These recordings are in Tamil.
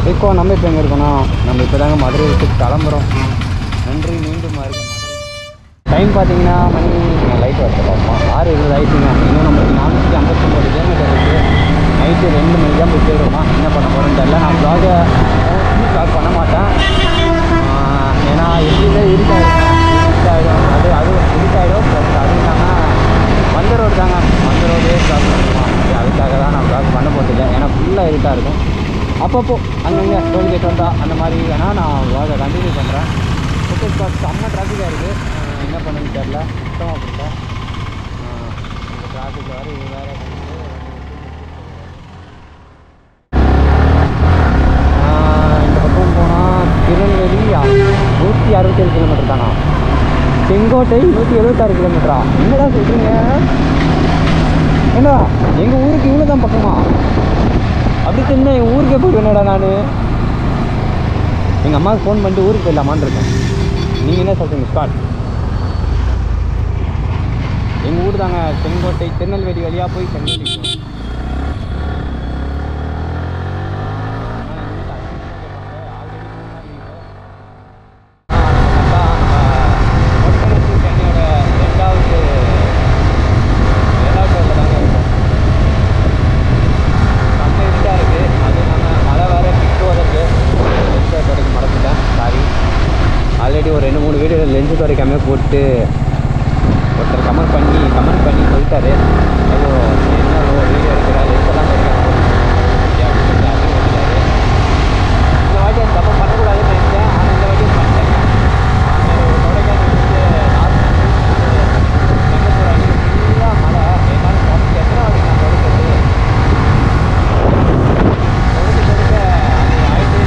இப்போ நம்ம இப்போ எங்கே இருக்கோம்னா நம்ம இப்போ தாங்க மதுரை விட்டு கிளம்புறோம் நன்றி மீண்டும் வருக டைம் பார்த்தீங்கன்னா மணி லைட் வரலாம் ஆறு இருபது ஆயிடுச்சுங்க இன்னும் நம்மளுக்கு நானூற்றி ஐம்பத்தொம்பது கிலோமீட்டர் இருக்குது நைட்டு ரெண்டு மணிக்கு தான் போய் சேருவோமா என்ன பண்ண போகிறோன்னு தெரியல நான் ப்ளாகை ப்ளாக் பண்ண மாட்டேன் ஆஹ் ஏன்னா எப்படியுமே இருக்காயிடும் இருக்காயிடும் அது அது இருக்காயிடும் ப்ளஸ் அது இல்லாமல் மந்த ரோடு தாங்க மந்த ரோடே ப்ளாக் பண்ணுவோம் அது அதுக்காக தான் நான் ப்ளாக் பண்ண போகிறதில்ல ஏன்னா ஃபுல்லாக இருட்டாக இருக்கும் அப்பப்போ அங்கங்கே டோல்கேட் வந்தா அந்த மாதிரி வேணால் நான் ப்ளாகை கண்டினியூ பண்ணுறேன் ஓகே சார் செம்ம டிராஃபிக்காக இருக்குது என்ன பண்ணுன்னு தெரில சுத்தமாக புரியல ஆஹ் இந்த டிராஃபிக் வேறு இது வேறு இந்த பக்கம் போனால் திருநெல்வேலி நூற்றி அறுபத்தேழு கிலோமீட்டர் தானா செங்கோட்டை நூற்றி எழுபத்தாறு கிலோமீட்டரா என்னடா சொல்கிறீங்க என்னடா எங்கள் ஊருக்கு இவ்வளோ தான் பக்கமா அப்படி தெரிஞ்சா எங்கள் ஊருக்கே போயிடுவேனடா நான் எங்கள் அம்மாவுக்கு ஃபோன் பண்ணிட்டு ஊருக்கு போயிடலாமான்னு இருக்கேன் நீங்கள் என்ன சொல்கிறீங்க ஸ்பாட் எங்கள் ஊர் தாங்க செங்கோட்டை திருநெல்வேலி வழியாக போய் செங்கோட்டை போகணும். ஆல்ரெடி ஒரு ரெண்டு மூணு வீடியோ லென்ஸு துடைக்காம போட்டு ஒருத்தர் கமெண்ட் பண்ணி கமெண்ட் பண்ணி சொல்லிட்டாரு ஏதோ என்ன வீடியோ எடுக்கிற லென்ஸ் எல்லாம் துடைக்காம போட்டு அப்படின்னு சொல்லிட்டு அது சொல்லிட்டாரு இந்த வாட்டி அந்த தப்பு பண்ணக்கூடாதுன்னு நினைச்சேன் ஆனால் இந்த வாட்டி பண்ணிட்டேன் கொடைக்கானல் வந்து லாஸ்ட் எங்கே போகிறாங்க ஃபுல்லாக மழை என்னால் பத்து எத்தனை வாட்டி நான் கொடுக்குறது கொடுக்க கொடுக்க அது ஆயிட்டு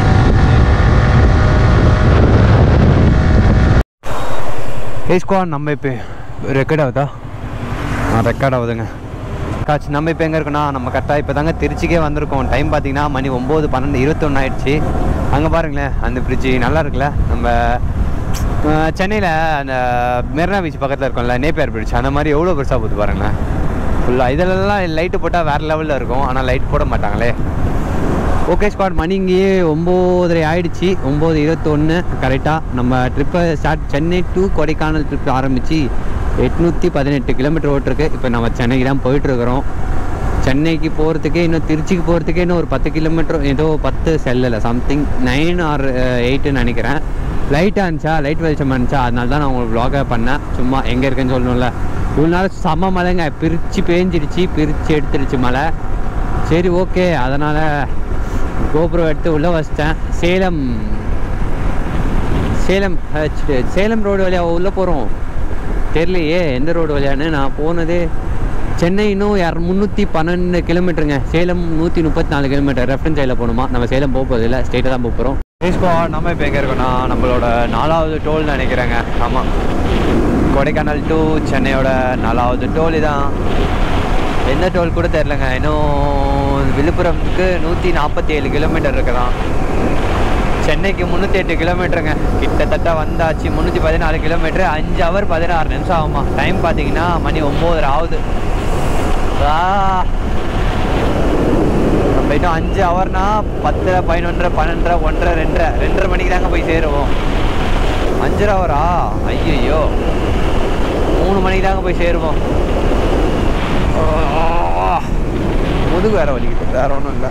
ஹேஸ்குவான் நம்ம இப்போ ரெக்கார்ட் ஆகுதா ஆ ரெக்கார்ட் ஆகுதுங்க காட்சி நம்ம இப்போ எங்கே இருக்கோம்னா நம்ம கரெக்டாக இப்போ தாங்க திருச்சிக்கே வந்திருக்கோம் டைம் பார்த்தீங்கன்னா மணி ஒம்பது பன்னெண்டு இருபத்தொன்று ஆயிடுச்சு அங்கே பாருங்களேன் அந்த ஃப்ரிட்ஜு நல்லா இருக்குல்ல நம்ம சென்னையில் அந்த மெரினா பீச் பக்கத்தில் இருக்கோம்ல நேப்பியார் பிரிட்ஜ் அந்த மாதிரி எவ்வளோ பெருசாக போகுது பாருங்களேன் ஃபுல்லாக இதிலெல்லாம் லைட்டு போட்டால் வேறு லெவலில் இருக்கும் ஆனால் லைட் போட மாட்டாங்களே ஓகே ஸ்குவாட் மணி இங்கேயே ஒம்போதரை ஆயிடுச்சு ஒம்பது இருபத்தொன்று கரெக்டாக நம்ம ட்ரிப்பை start Chennai to Kodaikanal trip ஆரம்பித்து எட்நூற்றி பதினெட்டு கிலோமீட்டர் ஓட்டிருக்கு இப்போ நம்ம சென்னைக்கு தான் போயிட்டுருக்குறோம் சென்னைக்கு போகிறதுக்கே இன்னும் திருச்சிக்கு போகிறதுக்கே இன்னும் ஒரு பத்து கிலோமீட்டர் ஏதோ பத்து செல்லலை சம்திங் நைன் ஆர் எயிட்டுன்னு நினைக்கிறேன் லைட்டாக இருந்துச்சா லைட் வெளிச்சமாக இருந்துச்சா அதனால தான் நான் உங்களுக்கு vlog-அ பண்ணேன் சும்மா எங்கே இருக்குன்னு சொல்லணும்ல இவ்வளோ நாள் செம்ம மழைங்க பிரித்து பேஞ்சிடுச்சு பிரித்து எடுத்துடுச்சு மழை சரி ஓகே அதனால் கோபுரம் எடுத்து உள்ளே வச்சிட்டேன் சேலம் சேலம் ஹச் சேலம் ரோடு வழியாக உள்ளே போகிறோம் தெரியலையே எந்த ரோடு வழியான்னு நான் போனது சென்னை இன்னும் யார் முந்நூற்றி பன்னெண்டு கிலோமீட்டருங்க சேலம் நூற்றி முப்பத்தி நாலு கிலோமீட்டர் ரெஃபரன்ஸ் சைடில் போகணுமா நம்ம சேலம் போக போகிறது இல்லை ஸ்ட்ரெயிட்டாக தான் போக போகிறோம் நம்ம இப்போ எங்கே இருக்கோம்னா நம்மளோட நாலாவது டோல் நினைக்கிறேங்க ஆமாம் கொடைக்கானல் டு சென்னையோட நாலாவது டோல் இதான் எந்த டோல் கூட தெரிலங்க இன்னும் விழுப்புரம்க்கு நூற்றி நாற்பத்தி ஏழு கிலோமீட்டர் இருக்குதான் சென்னைக்கு முந்நூற்றி எட்டு கிலோமீட்டருங்க கிட்டத்தட்ட வந்தாச்சு முந்நூற்றி பதினாலு கிலோமீட்டர் அஞ்சு ஹவர் பதினாறு நிமிஷம் ஆகுமா டைம் பார்த்தீங்கன்னா மணி ஒம்போதரை ஆகுது ஆ. நம்ம இன்னும் அஞ்சு ஹவர்னா பத்தரை பதினொன்றரை பன்னெண்டரை ஒன்றரை ரெண்டரை ரெண்டரை மணிக்கு தாங்க போய் சேருவோம் அஞ்சரை ஹவரா ஐயோ மூணு மணிக்கு தாங்க போய் சேருவோம் ஆ. முதுகு வேற வலிக்குது வேற ஒன்றும் இல்லை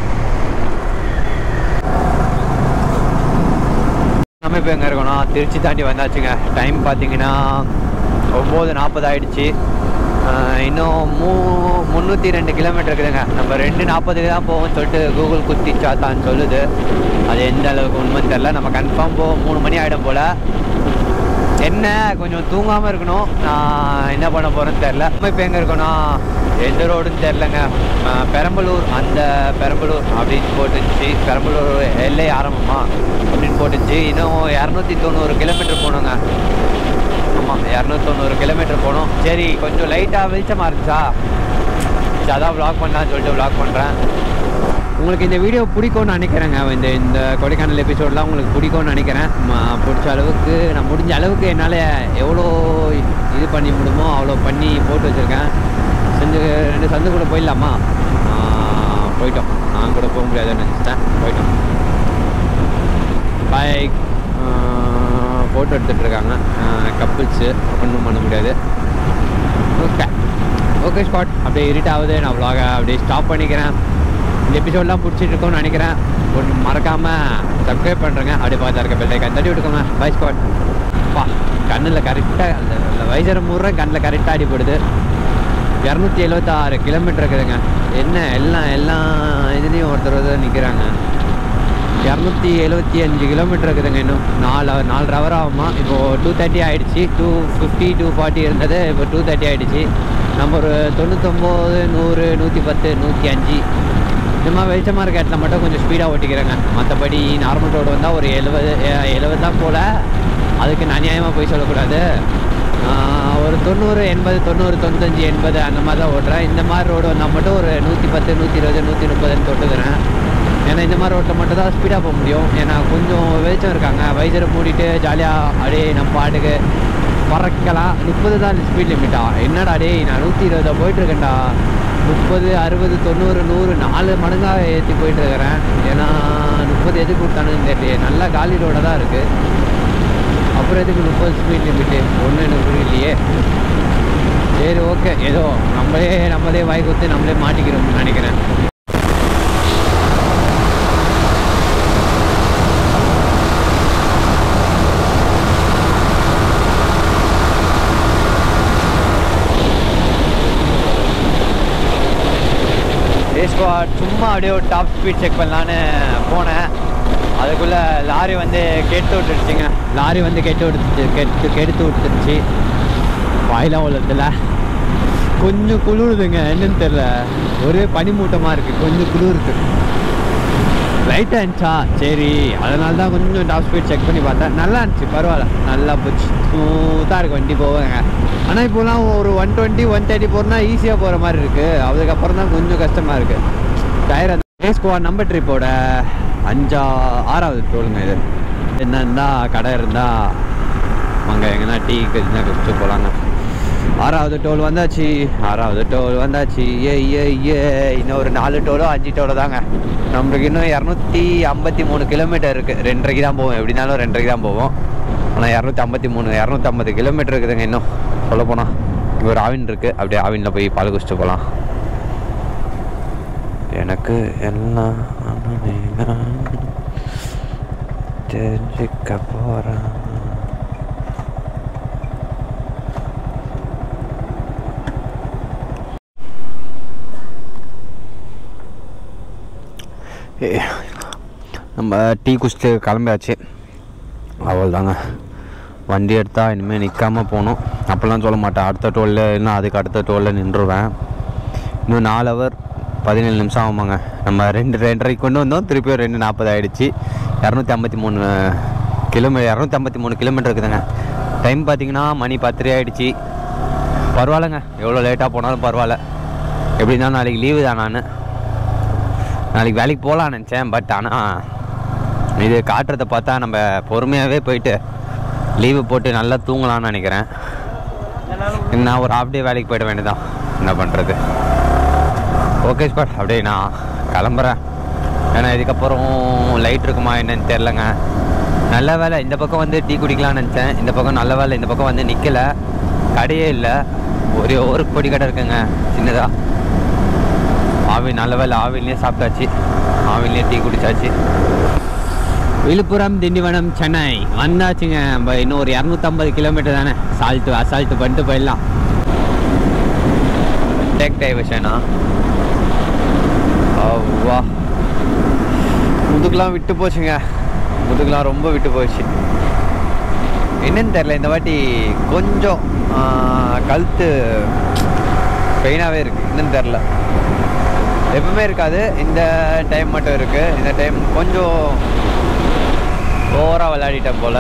நம்ம இப்போ எங்கே இருக்கோம்னா திருச்சி தாண்டி வந்தாச்சுங்க டைம் பார்த்தீங்கன்னா ஒம்பது நாற்பது ஆயிடுச்சு ஆஹ் இன்னும் மூ முந்நூற்றி ரெண்டு கிலோமீட்டர் இருக்குதுங்க நம்ம ரெண்டு நாற்பதுக்கு தான் போவோம்னு சொல்லிட்டு கூகுள் குத்தி சாத்தான்னு சொல்லுது அது எந்த அளவுக்கு உண்மைன்னு தெரில நம்ம கன்ஃபார்ம் போவோம் மூணு மணி ஆகிடும் போல் என்ன கொஞ்சம் தூங்காமல் இருக்கணும் நான் என்ன பண்ண போகிறேன்னு தெரில நம்ம இப்போ எங்கே இருக்கோம்னா எந்த ரோடுன்னு தெரிலங்க ஆஹ் பெரம்பலூர் அந்த பெரம்பலூர் அப்படின்னு போட்டுச்சு பெரம்பலூர் எல்லை ஆரம்பமா அப்படின்னு போட்டுச்சு இன்னும் இரநூத்தி தொண்ணூறு கிலோமீட்டர் போகணுங்க ஆமாம் இரநூத்தொண்ணூறு கிலோமீட்டர் போகணும் சரி கொஞ்சம் லைட்டாக வெளிச்சமாக இருந்துச்சா சரி அதான் vlog பண்ணலாம்னு சொல்லிட்டு vlog பண்ணுறேன் உங்களுக்கு இந்த வீடியோ பிடிக்கும்னு நினைக்கிறேங்க இந்த இந்த கொடைக்கானல் எபிசோட்லாம் உங்களுக்கு பிடிக்கும்னு நினைக்கிறேன் ம- பிடிச்ச அளவுக்கு நான் முடிஞ்ச அளவுக்கு என்னால் எவ்வளோ இது பண்ணி முடியுமோ அவ்வளோ பண்ணி போட்டு வச்சுருக்கேன் செஞ்சு ரெண்டு சந்து கூட போயிடலாமா ஆ, போயிட்டோம் நான் கூட போக முடியாதுன்னு நினச்சிட்டேன் போயிட்டோம் பைக் ஃபோட்டோ எடுத்துகிட்டு இருக்காங்க கப்புள்ஸு ஒன்றும் பண்ண முடியாது ஓகே ஓகே ஸ்பாட் அப்படியே இருட் ஆகுது நான் vlog -அ அப்படியே ஸ்டாப் பண்ணிக்கிறேன் இந்த எபிசோட்லாம் பிடிச்சிட்டு இருக்கோம்னு நினைக்கிறேன் ஒன்று மறக்காமல் சப்ஸ்கிரைப் பண்ணுறேங்க அப்படியே பார்த்து இருக்க பெல்லை தட்டி விட்டுக்கோங்க பை ஸ்பாட் பா கண்ணில் கரெக்டாக அந்த அந்த வைசரை முறை கண்ணில் கரெக்டாக அடிப்படுது இரநூத்தி எழுபத்தாறு கிலோமீட்டர் இருக்குதுங்க என்ன எல்லாம் எல்லா இதுலேயும் ஒருத்தர் ஒருத்தர் நிற்கிறாங்க இரநூத்தி எழுபத்தி அஞ்சு கிலோமீட்டர் இருக்குதுங்க இன்னும் நாலு நாலரை ஹவர் ஆகுமா இப்போது டூ தேர்ட்டி ஆகிடுச்சு டூ ஃபிஃப்டி டூ ஃபார்ட்டி இருந்தது இப்போ டூ தேர்ட்டி ஆகிடுச்சு நம்ம ஒரு தொண்ணூத்தொம்போது நூறு நூற்றி பத்து நூற்றி அஞ்சு இந்த மாதிரி வெளிச்சமாக இருக்க இடத்துல மட்டும் கொஞ்சம் ஸ்பீடாக ஓட்டிக்கிறேங்க மற்றபடி நார்மல் ரோடு வந்தால் ஒரு எழுபது எழுபது தான் போல் அதுக்கு நான் அநியாயமாக போய் சொல்லக்கூடாது ஆஹ் ஒரு தொண்ணூறு எண்பது தொண்ணூறு தொண்ணூத்தஞ்சு எண்பது அந்த மாதிரி தான் ஓட்டுறேன் இந்த மாதிரி ரோடு வந்தால் மட்டும் ஒரு நூற்றி பத்து நூற்றி இருபது நூற்றி முப்பதுன்னு தொட்டுக்கிறேன் ஏன்னா இந்த மாதிரி ரோட்டில் மட்டும் தான் ஸ்பீடாக போக முடியும் ஏன்னா கொஞ்சம் வெளிச்சம் இருக்காங்க வைசரை மூடிட்டு ஜாலியாக அப்படியே நம்ம பாட்டுக்கு பறக்கலாம் முப்பது தான் ஸ்பீட் லிமிட்டா என்னடா டேய் நான் நூற்றி இருபதா போயிட்டுருக்கேன்டா முப்பது அறுபது தொண்ணூறு நூறு நாலு மடங்காக ஏற்றி போயிட்டு இருக்கிறேன் ஏன்னா முப்பது எதுக்கு கொடுத்தானுன்னு தெரியல நல்லா காலி ரோடாக தான் இருக்குது அப்புறம் எதுக்கு முப்பது ஸ்பீட் லிமிட்டு ஒன்றும் எனக்கு புரியலையே சரி ஓகே ஏதோ நம்மளே நம்மளே வாய் குத்து நம்மளே மாட்டிக்கிறோம்னு நினைக்கிறேன் ஸ்குவாட் சும்மா அப்படியே ஒரு டாப் ஸ்பீட் செக் பண்ணலான்னு போனேன் அதுக்குள்ளே லாரி வந்து கெட்டு விட்டுருச்சுங்க லாரி வந்து கெட்டு விட்டுருச்சு கெட்டு கெடுத்து விட்டுருச்சு வாயிலாம் உள்ளதில்ல கொஞ்சம் குளிருதுங்க என்னன்னு தெரில ஒரே பனிமூட்டமாக இருக்குது கொஞ்சம் குளிருது லைட்டாக இருந்துச்சா சரி அதனால தான் கொஞ்சம் டாப் ஸ்பீட் செக் பண்ணி பார்த்தேன் நல்லா இருந்துச்சு பரவாயில்ல நல்லா போச்சு ஸ்மூத்தாக இருக்கு வண்டி போவேங்க ஆனால் இப்போலாம் ஒரு ஒன் டுவெண்ட்டி ஒன் தேர்ட்டி போகிறனா ஈஸியாக போகிற மாதிரி இருக்குது அதுக்கப்புறம் தான் கொஞ்சம் கஷ்டமாக இருக்குது டயர் ரேஸ்குவா நம்பர் ட்ரிப்போட அஞ்சா ஆறாவது டோலுங்க இது என்ன இருந்தால் கடை இருந்தால் அங்கே எங்கன்னா டீ கழிச்சுனா குடிச்சு போகலாங்க ஆறாவது டோல் வந்தாச்சு ஆறாவது டோல் வந்தாச்சு ஏ ஏ ஏ இன்னும் ஒரு நாலு டோலோ அஞ்சு டோலோ தாங்க நம்மளுக்கு இன்னும் இரநூத்தி ஐம்பத்தி மூணு கிலோமீட்டர் இருக்குது ரெண்டரைக்கு தான் போவோம் எப்படினாலும் ரெண்டரைக்கு தான் போவோம் ஆனால் இரநூத்தி ஐம்பத்தி மூணு இரநூத்தம்பது கிலோமீட்டர் இருக்குதுங்க இன்னும் சொல்ல போனால் இங்கே ஒரு ஆவின் இருக்குது அப்படியே ஆவினில் போய் பால் குடிச்சிட்டு போகலாம் எனக்கு எல்லாம் தெரிஞ்சுக்க போகிறேன் ஏ, நம்ம டீ குடிச்சிட்டு கிளம்பியாச்சு அவள் தாங்க வண்டி எடுத்தால் இனிமேல் நிற்காம போகணும் அப்போல்லாம் சொல்ல மாட்டேன் அடுத்த டோலில் இன்னும் அதுக்கு அடுத்த டோலில் நின்றுவேன் இன்னும் நாலு ஹவர் பதினேழு நிமிஷம் ஆகுமாங்க நம்ம ரெண்டு ரெண்டரைக்கு கொண்டு வந்தோம் திருப்பியும் ரெண்டு நாற்பது ஆகிடுச்சு இரநூத்தி ஐம்பத்தி மூணு கிலோமீ இரநூத்தி ஐம்பத்தி மூணு கிலோமீட்டர் இருக்குதுங்க டைம் பார்த்தீங்கன்னா மணி பத்தரை ஆகிடுச்சு பரவாயில்லைங்க எவ்வளோ லேட்டாக போனாலும் பரவாயில்ல எப்படி இருந்தாலும் நாளைக்கு லீவு தான் நான் நாளைக்கு வேலைக்கு போகலான்னு நினச்சேன் பட் ஆனால் இது காட்டுறதை பார்த்தா நம்ம பொறுமையாகவே போயிட்டு லீவு போட்டு நல்லா தூங்கலாம்னு நினைக்கிறேன் நான் ஒரு ஹாஃப் டே வேலைக்கு போயிட வேண்டியதான் என்ன பண்ணுறது ஓகே ஸ்பாட் அப்படியே நான் கிளம்புறேன் ஏன்னா இதுக்கப்புறம் லைட் இருக்குமா என்னன்னு தெரிலங்க நல்ல வேலை இந்த பக்கம் வந்து டீ குடிக்கலாம்னு நினச்சேன் இந்த பக்கம் நல்ல வேலை இந்த பக்கம் வந்து நிற்கல கடையே இல்லை ஒரே ஒரு பொடி கடை இருக்குங்க சின்னதாக ஆவின் நல்ல வேலை ஆவின்லேயே சாப்பிட்டாச்சு ஆவின்லேயே டீ குடிச்சாச்சு விழுப்புரம் திண்டிவனம் சென்னை வந்தாச்சுங்க நம்ம இன்னும் ஒரு இரநூத்தம்பது கிலோமீட்டர் தானே சால்ட்டு அசால்ட்டு பண்ணிட்டு போயிடலாம் டேக் டைவர்ஷனா அவ்வா முதுகுலாம் விட்டு போச்சுங்க முதுகுலாம் ரொம்ப விட்டு போச்சு என்னன்னு தெரில இந்த வாட்டி கொஞ்சம் ஆ, கழுத்து பெயினாகவே இருக்குது என்னன்னு தெரில எப்பவுமே இருக்காது இந்த டைம் மட்டும் இருக்குது இந்த டைம் கொஞ்சம் ஓவராக விளையாடிட்டேன் போல்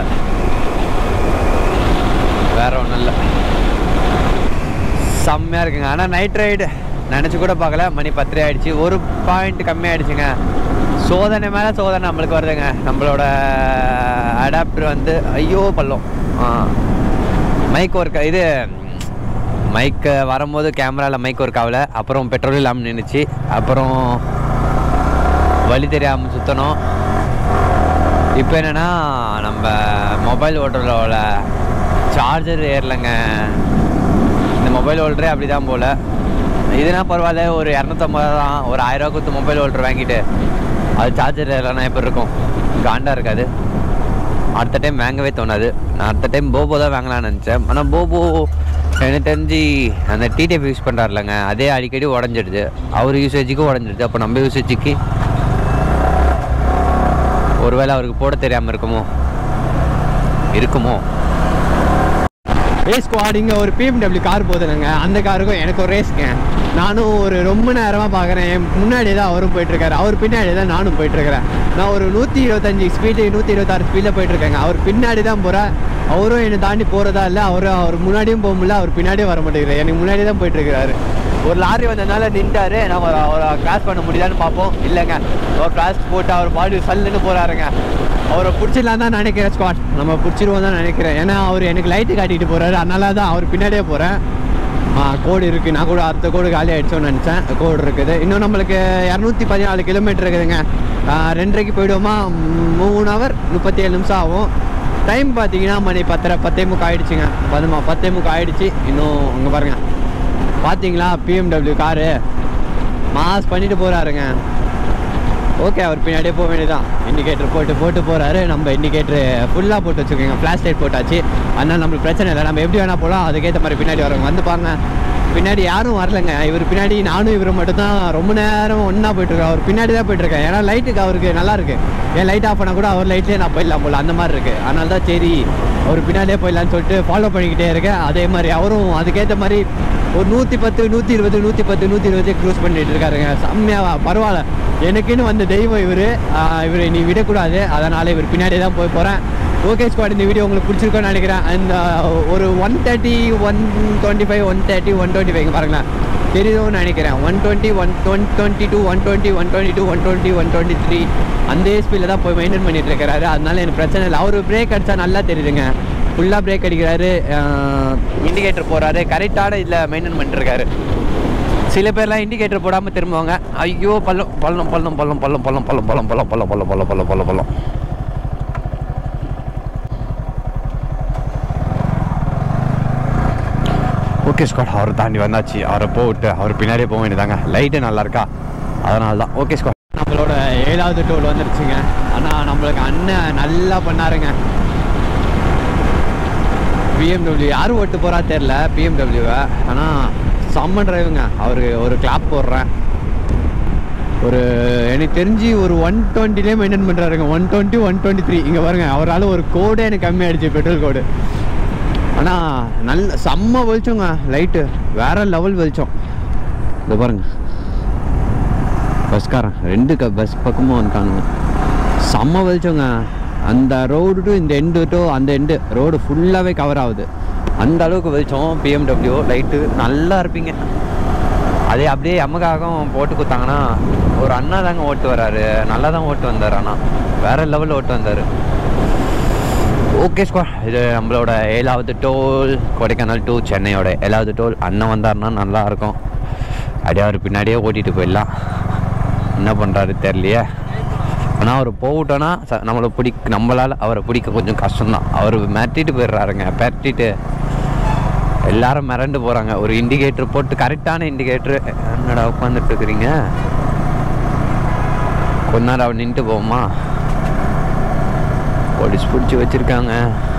வேற ஒன்றும் இல்லை செம்மையாக இருக்குங்க ஆனால் நைட் ரைடு நினச்சி கூட பார்க்கல மணி பத்தரை ஆயிடுச்சு ஒரு பாயிண்ட் கம்மி ஆயிடுச்சுங்க சோதனை மேலே சோதனை நம்மளுக்கு வருதுங்க நம்மளோட அடாப்டர் வந்து ஐயோ பள்ளம் ஆ மைக் ஒர்க் இது மைக்கு வரும்போது கேமராவில் மைக் ஒர்க் ஆகல அப்புறம் பெட்ரோல் இல்லாமல் நின்றுச்சு அப்புறம் வழி தெரியாமல் சுற்றணும் இப்போ என்னென்னா நம்ம மொபைல் ஓட்டுறதோட சார்ஜர் ஏறலைங்க இந்த மொபைல் ஹோல்டரே அப்படி தான் போல் இதுனா பரவாயில்ல ஒரு இரநூத்தம்பது தான் ஒரு ஆயிரம் ரூபா கொடுத்து மொபைல் ஹோல்டர் வாங்கிட்டு அது சார்ஜர் ஏறலைன்னா எப்படி இருக்கும் காண்டாக இருக்காது அடுத்த டைம் வாங்கவே தோணாது நான் அடுத்த டைம் போபோ தான் வாங்கலாம்னு நினச்சேன் ஆனால் போபோ எனக்கு தெரிஞ்சு அந்த டிடிஎஃப் யூஸ் பண்ணுறாருலங்க அதே அடிக்கடி உடஞ்சிடுது அவர் யூசேஜுக்கு உடஞ்சிடுது அப்போ நம்ம யூசேஜுக்கு ஒருவேளை அவருக்கு போட தெரியாமல் இருக்குமோ இருக்குமோ ரேஸ் ஸ்குவாட் இங்கே ஒரு பிஎம்டபிள்யூ கார் போகுதுங்க அந்த காருக்கும் எனக்கு ஒரு ரேஸ்ங்க நானும் ஒரு ரொம்ப நேரமாக பார்க்குறேன் என் முன்னாடி தான் அவரும் போயிட்டுருக்காரு அவர் பின்னாடி தான் நானும் போயிட்டுருக்கிறேன் நான் ஒரு நூற்றி இருபத்தஞ்சி ஸ்பீடு நூற்றி இருபத்தாறு ஸ்பீடில் போயிட்டுருக்கேங்க அவர் பின்னாடி தான் போகிறேன் அவரும் என்னை தாண்டி போகிறதா இல்லை அவரும் அவர் முன்னாடியும் போக முடியல அவர் பின்னாடியும் வர மாட்டேங்கிறார் எனக்கு முன்னாடி தான் போயிட்டுருக்கிறாரு ஒரு லாரி வந்ததுனால நின்றாரு நம்ம அவரை கிராஸ் பண்ண முடியுதான்னு பார்ப்போம் இல்லைங்க அவர் கிராஸ் போட்டு அவர் பாடி சல்லுன்னு போகிறாருங்க அவரை பிடிச்சிடலாம் தான் நினைக்கிறேன் ஸ்குவாட் நம்ம பிடிச்சிருவோம் தான் நினைக்கிறேன் ஏன்னா அவர் எனக்கு லைட்டு காட்டிட்டு போகிறாரு அதனால தான் அவர் பின்னாடியே போகிறேன் கோடு இருக்குது நான் கூட அடுத்த கோடு காலி ஆகிடுச்சோன்னு நினச்சேன் கோடு இருக்குது இன்னும் நம்மளுக்கு இரநூத்தி பதினாலு கிலோமீட்டர் இருக்குதுங்க ஆ, ரெண்டரைக்கு போயிடுவோமா ம், மூணு ஹவர் முப்பத்தி ஏழு நிமிஷம் ஆகும் டைம் பார்த்தீங்கன்னா மணி பத்தரை பத்தே முக்கு ஆயிடுச்சுங்க பதுமா பத்தே முக்கு ஆயிடுச்சு இன்னும் இங்கே பாருங்கள் பார்த்தீங்களா பிஎம்டபிள்யூ காரு மாஸ் பண்ணிட்டு போகிறாருங்க ஓகே அவர் பின்னாடியே போக வேண்டியதான் இண்டிகேட்டர் போட்டு போட்டு போகிறாரு நம்ம இண்டிகேட்டர் ஃபுல்லாக போட்டு வச்சுக்கோங்க ஃப்ளாஷ் லைட் போட்டாச்சு அதனால் நம்மளுக்கு பிரச்சனை இல்லை நம்ம எப்படி வேணால் போகலாம் அதுக்கேற்ற மாதிரி பின்னாடி வரவங்க வந்து பாருங்க பின்னாடி யாரும் வரலங்க இவர் பின்னாடி நானும் இவர் மட்டும் தான் ரொம்ப நேரம் ஒன்றா போயிட்டுருக்கோம் அவர் பின்னாடி தான் போயிட்டுருக்கேன் ஏன்னா லைட்டுக்கு அவருக்கு நல்லா இருக்கு ஏன் லைட் ஆஃப் பண்ணால் கூட அவர் லைட்லேயே நான் போயிடலாம் போல அந்த மாதிரி இருக்குது அதனால தான் சரி அவர் பின்னாடியே போயிடலான்னு சொல்லிட்டு ஃபாலோ பண்ணிக்கிட்டே இருக்கேன் அதே மாதிரி அவரும் அதுக்கேற்ற மாதிரி ஒரு நூற்றி பத்து நூற்றி இருபது நூற்றி பத்து நூற்றி இருபது க்ரூஸ் பண்ணிட்டு இருக்காருங்க செம்மையாக பரவாயில்ல எனக்குன்னு வந்த தெய்வம் இவர் இவரை நீ விடக்கூடாது அதனால் இவர் பின்னாடி தான் போய் போகிறேன் ஓகே ஸ்குவாட் இந்த வீடியோ உங்களுக்கு பிடிச்சிருக்கோன்னு நினைக்கிறேன் அந்த ஒரு one thirty one twenty five one thirty one twenty five பாருங்களேன் தெரியுதுன்னு நினைக்கிறேன் one twenty one one twenty two one twenty one twenty two one twenty one twenty three அந்த ஸ்பீடில் தான் போய் மெயின்டைன் பண்ணிட்டு இருக்கிறாரு அதனால எனக்கு பிரச்சனை இல்லை அவர் பிரேக் அடித்தா நல்லா தெரியுதுங்க ஃபுல்லாக பிரேக் அடிக்கிறாரு இண்டிகேட்டர் போகிறாரு கரெக்டான இதில் மெயின்டைன் பண்ணிட்டுருக்காரு சில பேர்லாம் இண்டிகேட்டர் போடாமல் திரும்புவாங்க ஐயோ பள்ளம் பள்ளம் பள்ளம் பள்ளம் பள்ளம் பள்ளம் பள்ளம் பள்ளம் பள்ளம் பள்ளம் பள்ளம் பள்ளம் பள்ளம் பள்ளம் பள்ளம் ஓகே ஸ்குவாட் அவர் தாண்டி வந்தாச்சு அவரை போட்டு அவர் பின்னாடியே போக வேண்டியதாங்க லைட்டு நல்லா இருக்கா அதனால தான் ஓகே ஸ்குவாட் நம்மளோட ஏழாவது டோல் வந்துருச்சுங்க ஆனால் நம்மளுக்கு அண்ணன் நல்லா பண்ணாருங்க பிஎம்டபிள்யூ யார் ஓட்டு போகிறா தெரில பிஎம்டபிள்யூவை ஆனால் செம்ம டிரைவுங்க அவருக்கு ஒரு கிளாப் போடுறேன் ஒரு எனக்கு தெரிஞ்சு ஒரு ஒன் டுவெண்ட்டிலே மெயின்டைன் பண்ணுறாருங்க one twenty one twenty three இங்கே பாருங்க அவரால் ஒரு கோடே எனக்கு கம்மியாயிடுச்சு பெட்ரோல் கோடு ஆனால் நல்ல செம்ம வெளிச்சோங்க லைட்டு வேற லெவல் வெளிச்சம் இது பாருங்க பஸ்காரன் ரெண்டு க பஸ் பக்கமும் வந்துட்டானுங்க செம்ம வெளிச்சோங்க அந்த ரோடு டு இந்த எண்டு டு அந்த எண்டு ரோடு ஃபுல்லாகவே கவர் ஆகுது அந்த அளவுக்கு வெளிச்சம் பிஎம்டபிள்யூ லைட்டு நல்லா இருப்பீங்க அதே அப்படியே எம்மக்காகவும் போட்டு கொடுத்தாங்கன்னா ஒரு அண்ணா தாங்க ஓட்டு வராரு நல்லா தான் ஓட்டு வந்தார் ஆனால் வேற லெவலில் ஓட்டு வந்தார் ஓகே ஸ்குவாட் இது நம்மளோட ஏழாவது டோல் கொடைக்கானல் டு சென்னையோட ஏழாவது டோல் அண்ணன் வந்தாருன்னா நல்லா இருக்கும் அப்படியே அவர் பின்னாடியே ஓட்டிட்டு போயிடலாம் என்ன பண்ணுறாரு தெரியலையே ஆனால் அவர் போகட்டோன்னா ச நம்மளை பிடிக்க நம்மளால் அவரை பிடிக்க கொஞ்சம் கஷ்டம்தான் அவர் மிரட்டிட்டு போயிடுறாருங்க மிரட்டிட்டு எல்லாரும் மிரண்டு போகிறாங்க ஒரு இண்டிகேட்டர் போட்டு கரெக்டான இண்டிகேட்டர் என்னடா உட்காந்துட்டு இருக்கிறீங்க கொஞ்ச நேரம் அவர் நின்றுட்டு போவோமா போலீஸ் பிடிச்சி வச்சுருக்காங்க